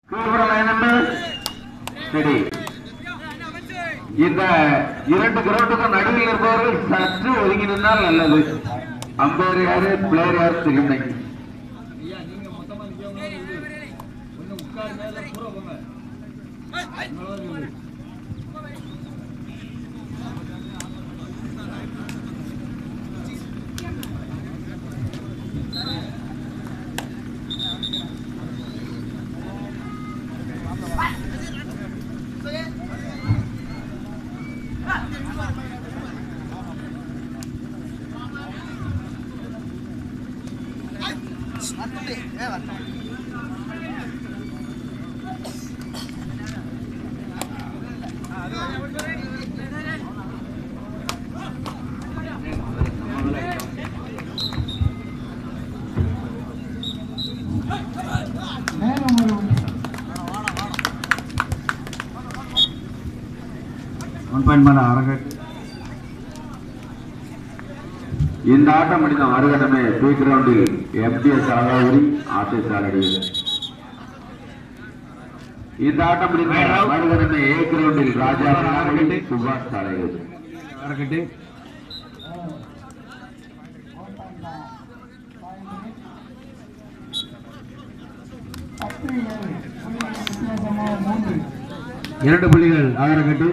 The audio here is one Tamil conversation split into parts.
சரி இந்த இரண்டு கிரவுண்டுக்கும் நடுவில் இருப்பவர்கள் சற்று ஒதுங்கி நின்றால் நல்லது அம்பையர் யாரு பிளேயர் யாரு தெரியும் ஒன் பாயிண்ட் மேல அரகட் இந்த ஆட்டம் முடிந்த மறுகணமே பி கிரவுண்டில் எம்டிஎஸ் அழகாவூரி ஆசை சாலடியது இந்த ஆட்டம் முடிந்த மறுகணமே ஏ கிரவுண்டில் ராஜா அழகாவூரி, சுபாஷ் சாலையது அரகட்டு இரண்டு புள்ளிகள் ஆகரகட்டு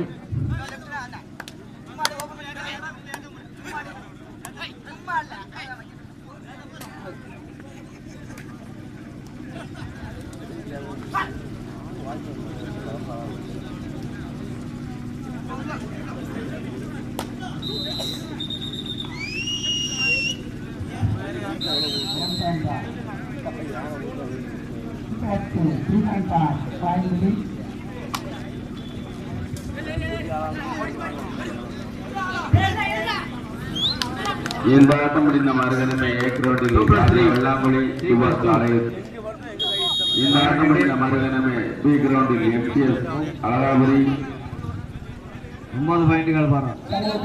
இந்த ஆட்டம் முடிந்த மறுகணமே ஏ கிரவுண்டில் ராஜா வெள்ளாங்குழி சுபாஷ் சாலையது இந்த ஆட்டம் முடிந்த மறுகணமே பி கிரவுண்டில் எம்டிஎஸ் அழகாபுரி ஒன்பது பாயிண்ட்கள் பாரு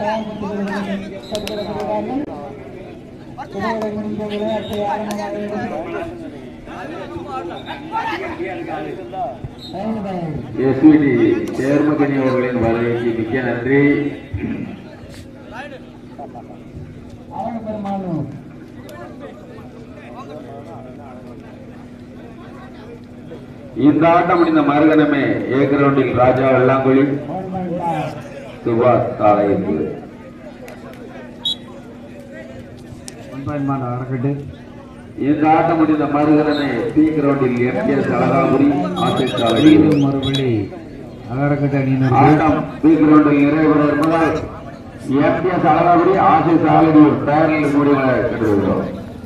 எஸ்விடி சேர்மகனி அவர்களின் வருகைக்கு மிக்க நன்றி இந்த ஆட்டம் முடிந்த மறுகணமே ஏ கிரவுண்டில் ராஜா வெள்ளாங்குழி சுபாஷ் சாலைக்கு ஒன் பாயிண்ட் மேல அரகட்டு இந்த ஆட்டம் முடிந்த மறுகணமே பி கிரவுண்டில் எம்டிஎஸ் அழகாபுரி ஆசை சாலை மீண்டும் மறுபடி அகரகட்டு அணியினருக்கு ஆட்டம் பி கிரவுண்டில் நிறைவேற இருப்பதால் எம்டிஎஸ் அழகாபுரி ஆசை சாலை பேரலில் முடிவை கட்டுகிறோம்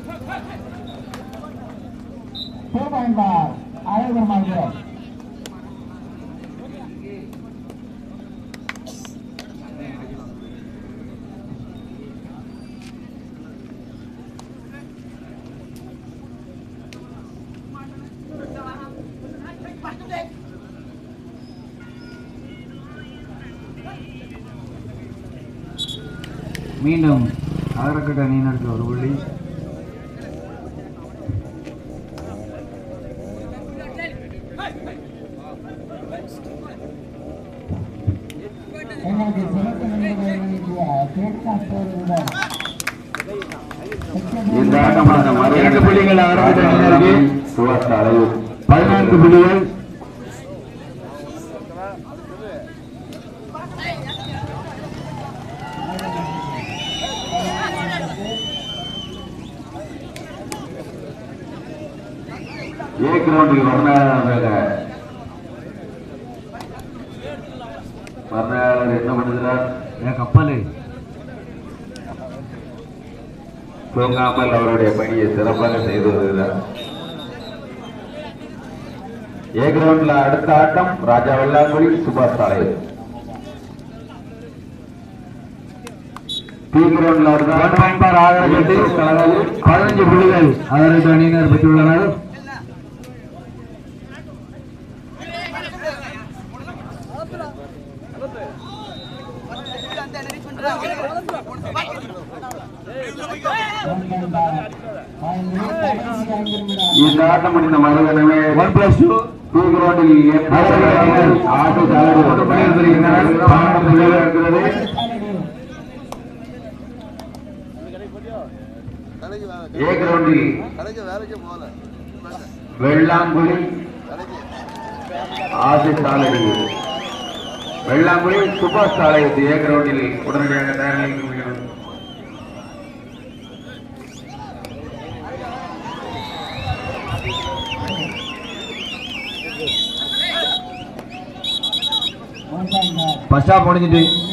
மீண்டும் அகரக்கட்டு அணியினருக்கு ஒரு புள்ளி இந்த ஆட்டம் முடிந்த மறு இரண்டு புள்ளிகள் அகரக்கட்டு அணியினருக்கு சுபாஷ் சாலை பதினான்கு புள்ளிகள் ஏ கிரவுண்டில் வர்ணாளர் வர்ணாளர் என்ன பண்ணுகிறார் ஏன் கப்பல் தூங்காமல் அவருடைய பணியை சிறப்பாக செய்து வருகிறார் ஏ கிரவுண்ட்ல அடுத்த ஆட்டம் ராஜா வெள்ளாங்குழி சுபாஷ் சாலை பி கிரவுண்ட்ல அடுத்த ஒன் பாயிண்ட் பார் ஆகரகட்டு ஆட்டம் பதினஞ்சு புள்ளிகள் அகரகட்டு அணியினர் பெற்றுள்ளனர் இந்த ஆட்டம் முடிந்த மறுகணமே ஒன் பிளஸ் டூ பி கிரவுண்டில் ஆட்டு சாலடி ஒரு புள்ளிகள் பெறுகின்றனர். பன்னெண்டு புள்ளிகள் இருக்கிறது கடைக்கு வேலை ஏ கிரவுண்டில் கடைக்கு வேலைக்கு போகல வெள்ளாங்குழி கடைக்கு ஆசை சாலடி வெள்ளாங்குழி சுபாஷ் சாலை ஏ கிரவுண்டில் உடனடியாக தயார் நிலையில் இருக்கிறது ஃபர்ஸ்ட் ஹாஃப் முடிஞ்சிட்டு